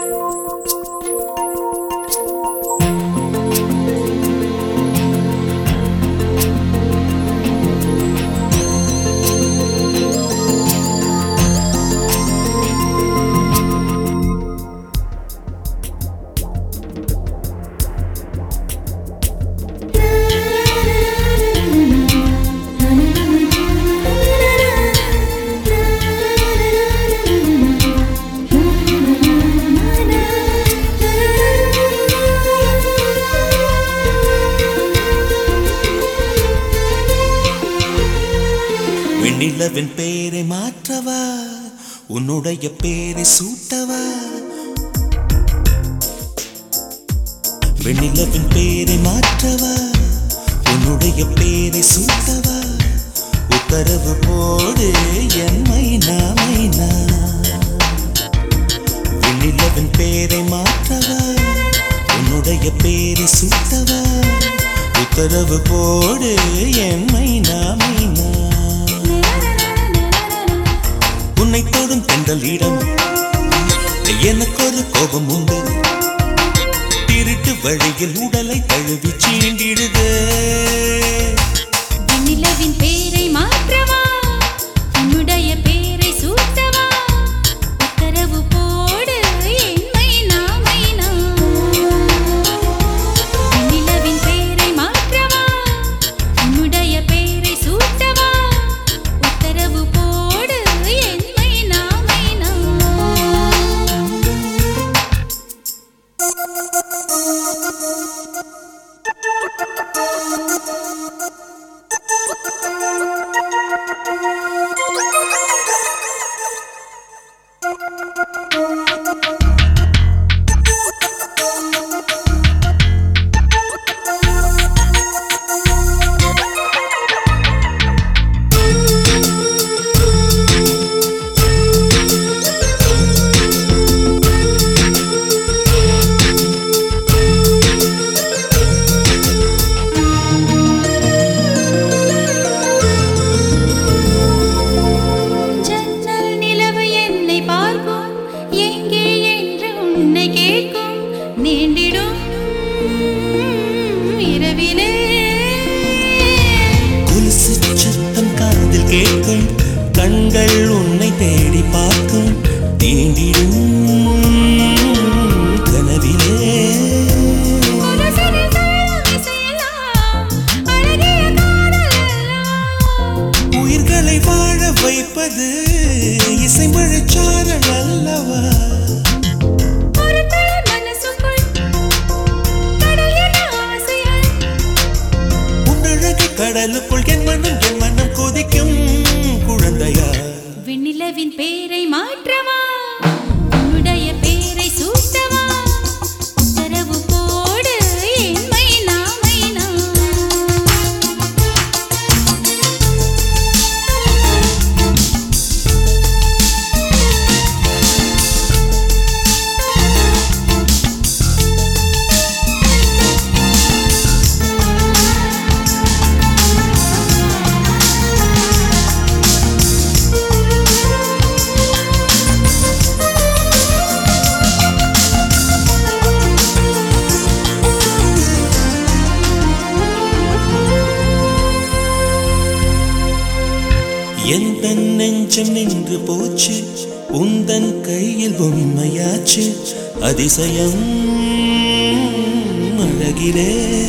வெண்ணிலவின் பேரை மாற்றவா உன்னுடைய பேரை சூட்டவா வெண்ணிலவின் பேரை மாற்றவா உன்னுடைய பேரை சூட்டவா உத்தரவு போடு என் மைனா மைனா வெண்ணிலவின் பேரை மாற்றவா உன்னுடைய பேரை சூட்டவா உத்தரவு போடு என் மைனா மைனா உன்னை தொடும் தென்றலிடம் எனக்கு ஒரு கோபம் உண்டு திருட்டு வழியில் உடலை தழுவி சீண்டிடுது நிலவின் பேரை மாற்றவா உன்னுடைய பேரை சூட்டவா உத்தரவு போடு என் மைனா மைனா நிலவின் பேரை மாற்றவா உன்னுடைய பேரை சூட்டவா உத்தரவு போடு என் மைனா மைனா ஜன்னல் நிலவு என்னை பார்க்கும் எங்கே என்று உன்னை கேட்கும் நீண்டிடும் இரவிலே கொலுசு சத்தம் காதில் கேட்கும் கண்கள் உன்னை தேடி பார்க்கும் தீண்டிடும் கனவிலே ஒரு சிறு தாளம் இசையலாம், அழகிய காதல் எல்லாம். உயிர்களை வாழ வைப்பது இசைமழைச்சாரல் அல்லவா ஒரு துளி மனசுக்குள் கடல் என ஆசையாய் உன்னழகு கடலுக்குள் என் மனம் என் மனம் கொதிக்கும் குழந்தையா விண்ணிலவின் பேரை மாற்றவா உன்னுடைய பேரை சூட்டவா உத்தரவு போடு என் மைனா மைனா எந்த நெஞ்சம் நின்று போச்சு உந்தன் கையில் பொம்மையாச்சு அதிசயம் அழகிலே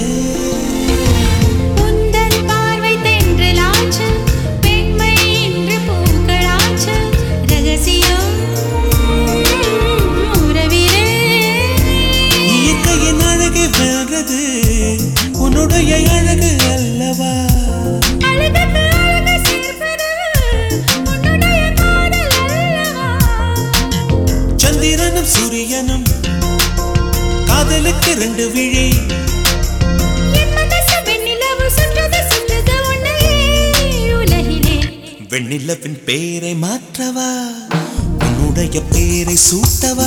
உந்தன் பார்வை தென்றலாச்சு பெண்மை இன்று பூக்களாச்சு ரகசியம் உறவிலே இயற்கையின் அழகு வெல்றது உன்னுடைய அழகு அல்லவா அழகுக்கு அழகு சேர்ப்பது உன்னுடைய காதல் அல்லவா சந்திரனும் சூரியனும் காதலுக்கு ரெண்டு விழி என் மனசு வெண்ணிலவு சுற்றுது சுற்றுது உன்னையே உலகிலே வெண்ணிலவின் பேரை மாற்றவா உன்னுடைய பேரை சூட்டவா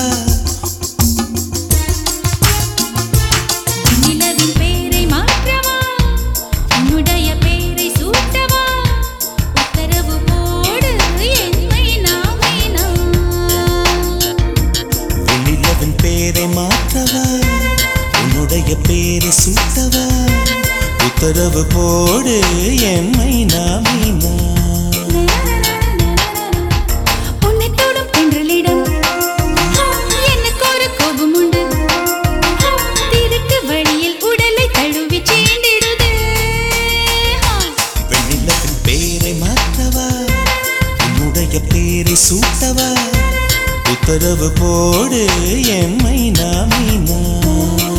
நிலவின் பேரை மாற்றவா உன்னுடைய பேரை சூட்டவா உத்தரவு போடு என் மைனா மைனா வெண்ணிலவின் பேரை மாற்றவா உன்னுடைய பேரை சூட்டவா உத்தரவு போடு என் மைனா மீனா உன்னை தொடும் தென்றலிடம் எனக்கு ஒரு கோபம் உண்டு திருட்டு வழியில் உடலை தழுவி சீண்டிடுது வெண்ணிலவின் பேரை மாற்றவா உன்னுடைய பேரை சூட்டவா உத்தரவு போடு என் மைனா மீனா